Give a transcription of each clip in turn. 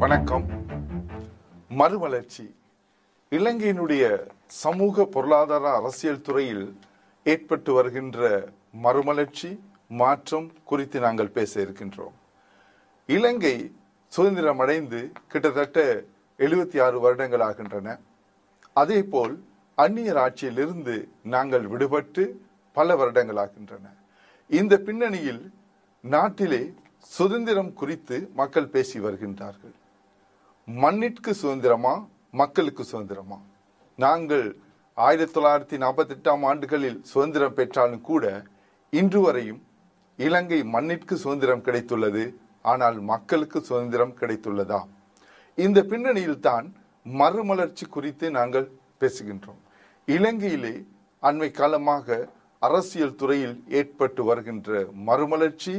வணக்கம் மறுமலர்ச்சி இலங்கையினுடைய சமூக பொருளாதார அரசியல் துறையில் ஏற்பட்டு வருகின்ற மறுமலர்ச்சி மாற்றம் குறித்து நாங்கள் பேச இருக்கின்றோம் இலங்கை சுதந்திரம் அடைந்து கிட்டத்தட்ட எழுபத்தி ஆறு வருடங்கள் ஆகின்றன அதேபோல் அந்நியர் ஆட்சியிலிருந்து நாங்கள் விடுபட்டு பல வருடங்கள் ஆகின்றன இந்த பின்னணியில் நாட்டிலே சுதந்திரம் குறித்து மக்கள் பேசி வருகின்றார்கள் மண்ணிற்கு சுதந்திரமா மக்களுக்கு சுதந்திரமா நாங்கள் ஆயிரத்தி தொள்ளாயிரத்தி நாற்பத்தி எட்டாம் ஆண்டுகளில் சுதந்திரம் பெற்றாலும் கூட இன்று வரையும் இலங்கை மண்ணிற்கு சுதந்திரம் கிடைத்துள்ளது ஆனால் மக்களுக்கு சுதந்திரம் கிடைத்துள்ளதா இந்த பின்னணியில் தான் மறுமலர்ச்சி குறித்து நாங்கள் பேசுகின்றோம் இலங்கையிலே அண்மை காலமாக அரசியல் துறையில் ஏற்பட்டு வருகின்ற மறுமலர்ச்சி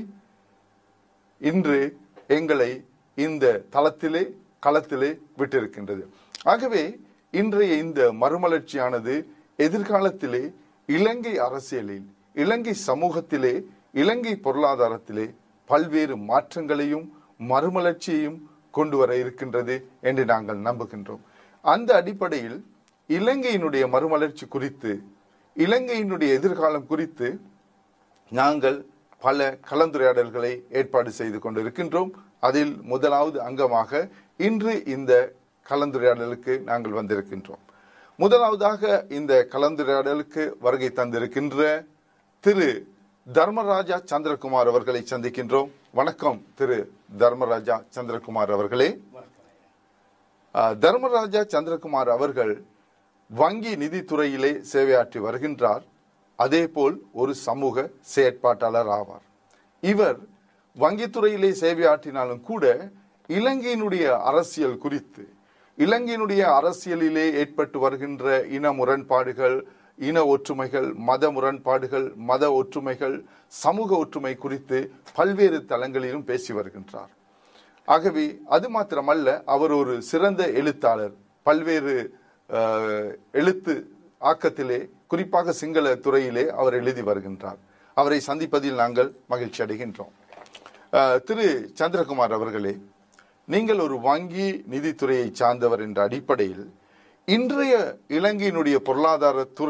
இன்று எங்களை இந்த தளத்திலே களத்திலே விட்டிருக்கின்றது ஆகவே இன்றைய இந்த மறுமலர்ச்சியானது எதிர்காலத்திலே இலங்கை அரசியலில் இலங்கை சமூகத்திலே இலங்கை பொருளாதாரத்திலே பல்வேறு மாற்றங்களையும் மறுமலர்ச்சியையும் கொண்டு வர இருக்கின்றது என்று நாங்கள் நம்புகின்றோம் அந்த அடிப்படையில் இலங்கையினுடைய மறுமலர்ச்சி குறித்து இலங்கையினுடைய எதிர்காலம் குறித்து நாங்கள் பல கலந்துரையாடல்களை ஏற்பாடு செய்து கொண்டிருக்கின்றோம் அதில் முதலாவது அங்கமாக இன்று இந்த கலந்துரையாடலுக்கு நாங்கள் வந்திருக்கின்றோம் முதலாவதாக இந்த கலந்துரையாடலுக்கு வருகை தந்திருக்கின்ற திரு தர்மராஜா சந்திரகுமார் அவர்களை சந்திக்கின்றோம் வணக்கம் திரு தர்மராஜா சந்திரகுமார் அவர்களே அஹ், தர்மராஜா சந்திரகுமார் அவர்கள் வங்கி நிதித்துறையிலே சேவையாற்றி வருகின்றார் அதேபோல் ஒரு சமூக செயற்பாட்டாளர் ஆவார் இவர் வங்கித்துறையிலே சேவையாற்றினாலும் கூட இலங்கையினுடைய அரசியல் குறித்து இலங்கையினுடைய அரசியலிலே ஏற்பட்டு வருகின்ற இன முரண்பாடுகள் இன ஒற்றுமைகள் மத முரண்பாடுகள் மத ஒற்றுமைகள் சமூக ஒற்றுமை குறித்து பல்வேறு தளங்களிலும் பேசி வருகின்றார் ஆகவே அது மாத்திரமல்ல அவர் ஒரு சிறந்த எழுத்தாளர் பல்வேறு அஹ், எழுத்து ஆக்கத்திலே குறிப்பாக சிங்கள துறையிலே அவர் எழுதி வருகின்றார் அவரை சந்திப்பதில் நாங்கள் மகிழ்ச்சி அடைகின்றோம் அஹ், திரு சந்திரகுமார் அவர்களே நீங்கள் ஒரு வங்கி நிதித்துறையை சார்ந்தவர் என்ற அடிப்படையில் இன்றைய இலங்கையினுடைய பொருளாதார துறை